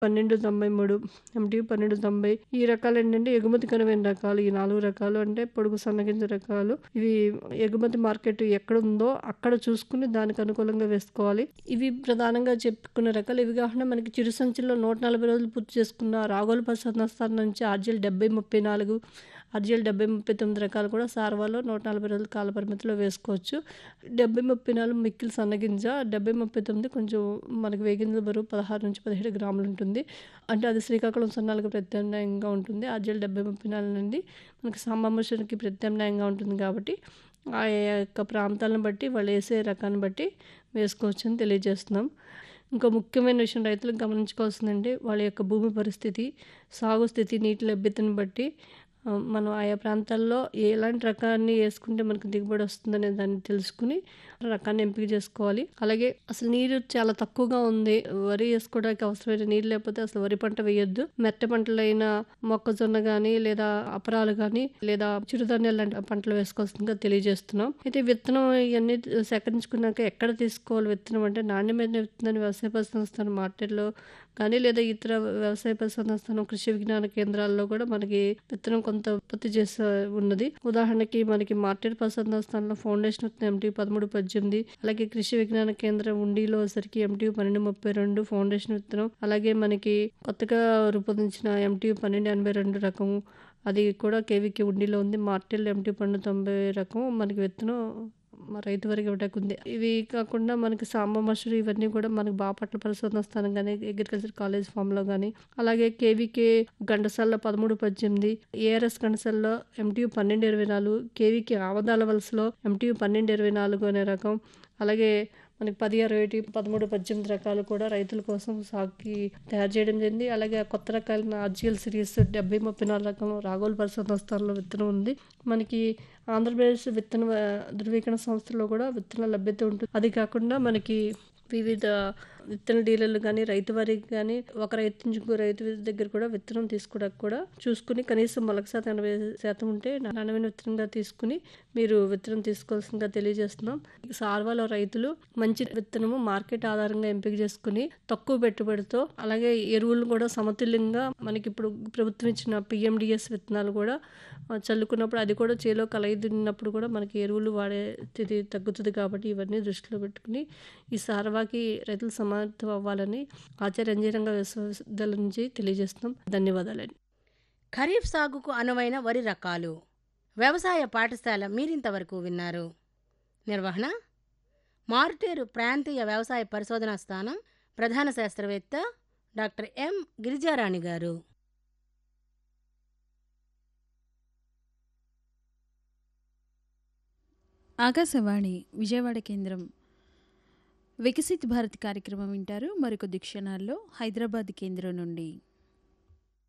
పన్నెండు తొంభై మూడు ఎంటీయు పన్నెండు తొంభై ఈ రకాలు ఏంటంటే ఎగుమతి కనువైన రకాలు ఈ నాలుగు రకాలు అంటే పొడుగు సన్నగింజ రకాలు ఇవి ఎగుమతి మార్కెట్ ఎక్కడ ఉందో అక్కడ చూసుకుని దానికి అనుకూలంగా వేసుకోవాలి ఇవి ప్రధానంగా చెప్పుకున్న రకాలు ఇవి కాకుండా మనకి చిరు సంచుల్లో నూట నలభై రోజులు పూర్తి చేసుకున్న రాగోలు పసందస్థానం నుంచి ఆర్జిఎల్ డెబ్బై ముప్పై నాలుగు ఆర్జిఎల్ డెబ్బై ముప్పై తొమ్మిది రకాలు కూడా సార్వాలో నూట నలభై రోజుల కాల పరిమితిలో వేసుకోవచ్చు డెబ్బై ముప్పై నాలుగు మిక్కిలి సన్నగింజ డెబ్బై ముప్పై తొమ్మిది కొంచెం మనకి వేగింజ బరువు పదహారు నుంచి పదిహేడు గ్రాములు ఉంటుంది అంటే అది శ్రీకాకుళం సన్నాలకు ప్రత్యామ్నాయంగా ఉంటుంది ఆర్జిఎల్ డెబ్బై ముప్పై నాలుగు నుండి మనకి సాంబామషన్కి ప్రత్యామ్నాయంగా ఉంటుంది కాబట్టి ఆ యొక్క ప్రాంతాలను బట్టి వాళ్ళు వేసే రకాన్ని బట్టి వేసుకోవచ్చు అని తెలియజేస్తున్నాం ఇంకో ముఖ్యమైన విషయం రైతులకు గమనించుకోవాల్సిందంటే వాళ్ళ యొక్క భూమి పరిస్థితి సాగు స్థితి నీటి లభ్యతను బట్టి ఆ, మనం ఆయా ప్రాంతాల్లో ఎలాంటి రకాన్ని వేసుకుంటే మనకు దిగుబడి వస్తుందనే దాన్ని తెలుసుకుని రకాన్ని ఎంపిక చేసుకోవాలి అలాగే అసలు నీరు చాలా తక్కువగా ఉంది వరి వేసుకోవడానికి అవసరమైన నీరు లేకపోతే అసలు వరి పంట వేయొద్దు మెట్ట పంటలైన మొక్కజొన్న కానీ లేదా అపరాలు కానీ లేదా చిరుధాన్యాలు లాంటి పంటలు వేసుకోవాల్సిందిగా తెలియజేస్తున్నాం అయితే విత్తనం ఇవన్నీ సేకరించుకున్నాక ఎక్కడ తీసుకోవాలి విత్తనం అంటే నాణ్యమైన విత్తనాన్ని వ్యవసాయ పరిశోధన మార్కెట్లో కానీ లేదా ఇతర వ్యవసాయ పరిశోధన కృషి విజ్ఞాన కేంద్రాల్లో కూడా మనకి విత్తనం కొంత ఉత్పత్తి చేసే ఉన్నది ఉదాహరణకి మనకి మార్కెట్ పరిశోధన స్థానంలో ఫౌండేషన్ విత్తనం ఎంటీ పదమూడు పద్దెనిమిది అలాగే కృషి విజ్ఞాన కేంద్రం ఉండిలో సరికి ఎంటీ పన్నెండు ముప్పై రెండు ఫౌండేషన్ విత్తనం అలాగే మనకి కొత్తగా రూపొందించిన ఎంటీ పన్నెండు ఎనభై రెండు రకం అది కూడా కేవీకి ఉండిలో ఉంది మార్టెల్ ఎంటీ పన్నెండు తొంభై రకం మనకి విత్తనం మా రైతు వరకు ఇవ్వడానికి ఉంది ఇవి కాకుండా మనకి సాంబ మసూరి ఇవన్నీ కూడా మనకి బాపట్ల పరిశోధన స్థానం కానీ అగ్రికల్చర్ కాలేజ్ ఫామ్లో కానీ అలాగే కేవీకే గంటసాల్లో పదమూడు పద్దెనిమిది ఏఆర్ఎస్ గంటసాల్లో ఎంటీయు పన్నెండు ఇరవై నాలుగు కేవీకే ఆవదాల వలసలో ఎంటీయు పన్నెండు ఇరవై నాలుగు అనే రకం అలాగే మనకి పది అరవై ఒకటి పదమూడు పద్దెనిమిది రకాలు కూడా రైతుల కోసం సాగుకి తయారు చేయడం జరిగింది అలాగే ఆ కొత్త రకాలైన ఆర్జిఎల్ సిరీస్ డెబ్బై ముప్పై నాలుగు రకం రాగోల్ పరిశోధన స్థానంలో విత్తనం ఉంది మనకి ఆంధ్రప్రదేశ్ విత్తన ఆ, ధృవీకరణ సంస్థలో కూడా విత్తన లభ్యత ఉంటుంది అది కాకుండా మనకి వివిధ విత్తన డీలర్లు కానీ రైతు వారికి కానీ ఒక రైతు నుంచి ఇంకో రైతు దగ్గర కూడా విత్తనం తీసుకోవడానికి కూడా చూసుకుని కనీసం మొలక శాతం ఎనభై శాతం ఉంటే నాణ్యమైన విత్తనంగా తీసుకుని మీరు విత్తనం తీసుకోవాల్సిందిగా తెలియజేస్తున్నాం సార్వాలో రైతులు మంచి విత్తనము మార్కెట్ ఆధారంగా ఎంపిక చేసుకుని తక్కువ పెట్టుబడితో అలాగే ఎరువులు కూడా సమతుల్యంగా మనకి ఇప్పుడు ప్రభుత్వం ఇచ్చిన పిఎండిఎస్ విత్తనాలు కూడా ఆ, చల్లుకున్నప్పుడు అది కూడా చేలో కలయిదిన్నప్పుడు కూడా మనకి ఎరువులు వాడే స్థితి తగ్గుతుంది కాబట్టి ఇవన్నీ దృష్టిలో పెట్టుకుని ఈ సార్వాకి రైతులు సమానత్వం అవ్వాలని ఆచార్య అంజీరంగ విశ్వవిద్యాలయం నుంచి తెలియజేస్తున్నాం ధన్యవాదాలండి ఖరీఫ్ సాగుకు అనువైన వరి రకాలు వ్యవసాయ పాఠశాల మీరింతవరకు విన్నారు నిర్వహణ మారుటేరు ప్రాంతీయ వ్యవసాయ పరిశోధనా స్థానం ప్రధాన శాస్త్రవేత్త డాక్టర్ ఎం గిరిజారాణి గారు ఆకాశవాణి విజయవాడ కేంద్రం వికసిత్ భారత్ కార్యక్రమం వింటారు మరికొద్ది క్షణాల్లో హైదరాబాద్ కేంద్రం నుండి